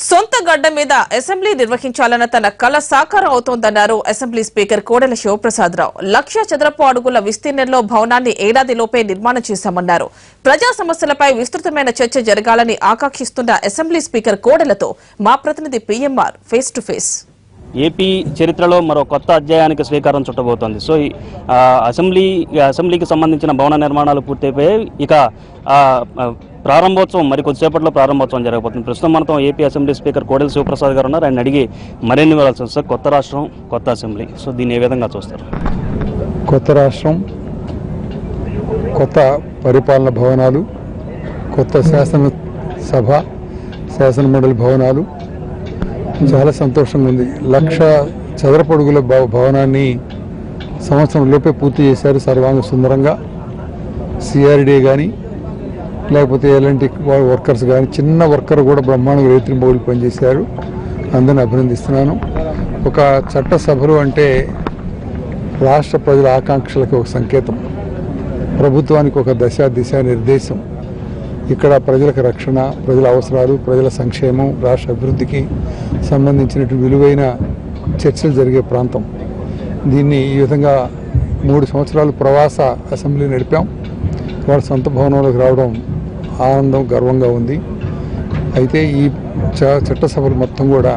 సొంత గడ్డ మీద అసెంబ్లీ నిర్వహించాలన్న తన కల సాకారం అవుతోందన్నారు అసెంబ్లీ స్పీకర్ కోడెల శివప్రసాదరావు లక్ష చదరపు అడుగుల విస్తీర్ణంలో భవనాన్ని ఏడాదిలోపే నిర్మాణం చేశామన్నారు ప్రజా సమస్యలపై విస్తృతమైన చర్చ జరగాలని ఆకాంక్షిస్తున్న అసెంబ్లీ స్పీకర్ కోడెలతో మా ప్రతినిధి PMR face to face AP చరిత్రలో మరో కొత్త అధ్యాయానికి శ్రీకారం చుట్టబోతోంది సో ఈ, ఆ, అసెంబ్లీ ఈ అసెంబ్లీకి సంబంధించిన భవన నిర్మాణాలు పూర్తయిపోయాయి ఇక ఆ, ఆ, ప్రారంభోత్సవం మరి కొద్దిసేపట్లో ప్రారంభోత్సవం జరగబోతుంది ప్రస్తుతం మనతో AP assembly speaker Kodela Sivaprasad garu ఉన్నారు ఆయన అడిగి మరిన్ని వివరాలు చూస్తారు సార్ కొత్త రాష్ట్రం కొత్త అసెంబ్లీ సో దీన్ని ఏ విధంగా చూస్తారు కొత్త రాష్ట్రం కొత్త పరిపాలన భవనాలు కొత్త శాసన సభ శాసనమండలి భవనాలు చాలా సంతోషంగా ఉంది లక్ష చదరపడుగుల భవ- భవనాన్ని సంవత్సరం లోపే పూర్తి చేశారు సర్వాంగ సుందరంగా సిఆర్డీ కానీ లేకపోతే ఎలాంటి వర్కర్స్ కానీ చిన్న వర్కర్ కూడా బ్రహ్మాండంగా రైతులు బౌలు పనిచేశారు అందరిని అభినందిస్తున్నాను ఒక చట్టసభలు అంటే రాష్ట్ర ప్రజల ఆకాంక్షలకు ఒక సంకేతం ప్రభుత్వానికి ఒక దశ దిశ నిర్దేశం ఇక్కడ ప్రజలకు రక్షణ ప్రజల అవసరాలు ప్రజల సంక్షేమం రాష్ట్ర అభివృద్ధికి సంబంధించినటువంటి విలువైన చర్చలు జరిగే ప్రాంతం దీన్ని ఈ విధంగా మూడు సంవత్సరాలు ప్రవాస అసెంబ్లీ నడిపాం వాళ్ళ సొంత భవనంలోకి రావడం ఆనందం గర్వంగా ఉంది అయితే ఈ చ చట్టసభలు మొత్తం కూడా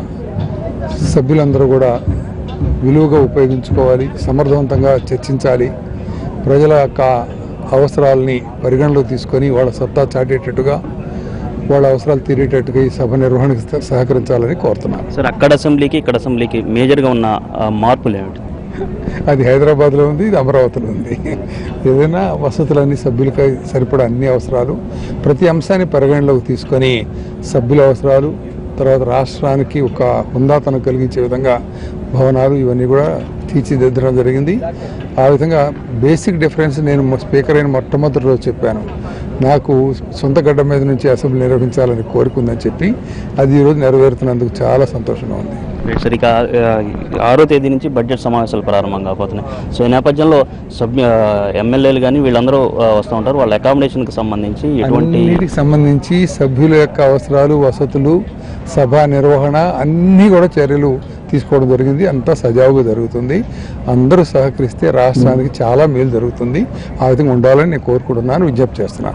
సభ్యులందరూ కూడా విలువగా ఉపయోగించుకోవాలి సమర్థవంతంగా చర్చించాలి ప్రజల యొక్క అవసరాలని పరిగణలోకి తీసుకొని వాళ్ళ సత్తా చాటేటట్టుగా వాళ్ళ అవసరాలు తీరేటట్టుగా ఈ సభ నిర్వహణకు సహ- సహకరించాలని కోరుతున్నాను సార్ అక్కడ అసెంబ్లీకి ఇక్కడ అసెంబ్లీకి మేజర్గా ఉన్న ఆ, మార్పులు ఏమిటి అది హైదరాబాద్లో ఉంది ఇది అమరావతిలో ఉంది ఏదైనా వసతులన్నీ సభ్యులకి సరిపడా అన్ని అవసరాలు ప్రతి అంశాన్ని పరిగణలోకి తీసుకొని సభ్యుల అవసరాలు తర్వాత రాష్ట్రానికి ఒక హుందాతనం కలిగించే విధంగా భవనాలు ఇవన్నీ కూడా తీర్చిదిద్దడం జరిగింది ఆ విధంగా బేసిక్ డిఫరెన్స్ నేను మొ- స్పీకర్ అయిన మొట్టమొదటి రోజు చెప్పాను నాకు సొంత గడ్డ మీద నుంచి అసెంబ్లీ నిర్వహించాలని కోరుకుందని చెప్పి అది ఈరోజు నెరవేరుతున్నందుకు చాలా సంతోషంగా ఉంది రైట్ సార్ ఇక ఆ, ఆరో తేదీ నుంచి బడ్జెట్ సమావేశాలు ప్రారంభం కాబోతున్నాయి సో ఈ నేపథ్యంలో సభ్య ఎమ్మెల్యేలు కానీ వీళ్ళందరూ ఆ, వస్తూ ఉంటారు వాళ్ళ అకామిడేషన్కి సంబంధించి ఎటువంటి అన్నిటికి సంబంధించి సభ్యుల యొక్క అవసరాలు వసతులు సభ నిర్వహణ అన్నీ కూడా చర్యలు తీసుకోవడం జరిగింది అంతా సజావుగా జరుగుతుంది అందరూ సహకరిస్తే రాష్ట్రానికి చాలా మేలు జరుగుతుంది ఆ విధంగా ఉండాలని నేను కోరుకుంటున్నాను విజ్ఞప్తి చేస్తున్నాను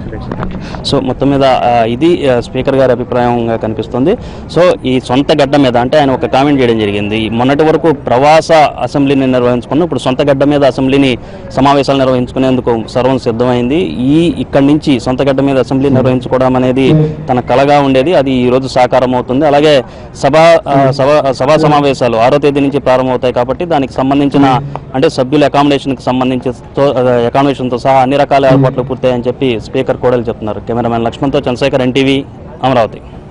సో మొత్తం మీద ఆ, ఇది ఆ, స్పీకర్ గారి అభిప్రాయంగా కనిపిస్తుంది సో ఈ సొంత గడ్డ మీద అంటే ఆయన ఒక కామెంట్ చేయడం జరిగింది మొన్నటి వరకు ప్రవాస అసెంబ్లీని నిర్వహించుకున్నాం ఇప్పుడు సొంత గడ్డ మీద అసెంబ్లీని సమావేశాలు నిర్వహించుకునేందుకు సర్వం సిద్ధమైంది ఈ ఇక్కడి నుంచి సొంత గడ్డ మీద అసెంబ్లీ నిర్వహించుకోవడం అనేది తన కలగా ఉండేది అది ఈ రోజు సాకారం అవుతుంది అలాగే సభ ఆ, సభ సభా సమావేశాలు ఆరో తేదీ నుంచి ప్రారంభమవుతాయి కాబట్టి దానికి సంబంధించిన అంటే సభ్యుల అకామిడేషన్కి సంబంధించి అకామిడేషన్తో సహా అన్ని రకాల ఏర్పాట్లు పూర్తయ్యాయని చెప్పి స్పీకర్ కోడలు చెప్తున్నారు కెమెరామెన్ లక్ష్మణ్తో చంద్రశేఖర్ ఎన్టీవీ అమరావతి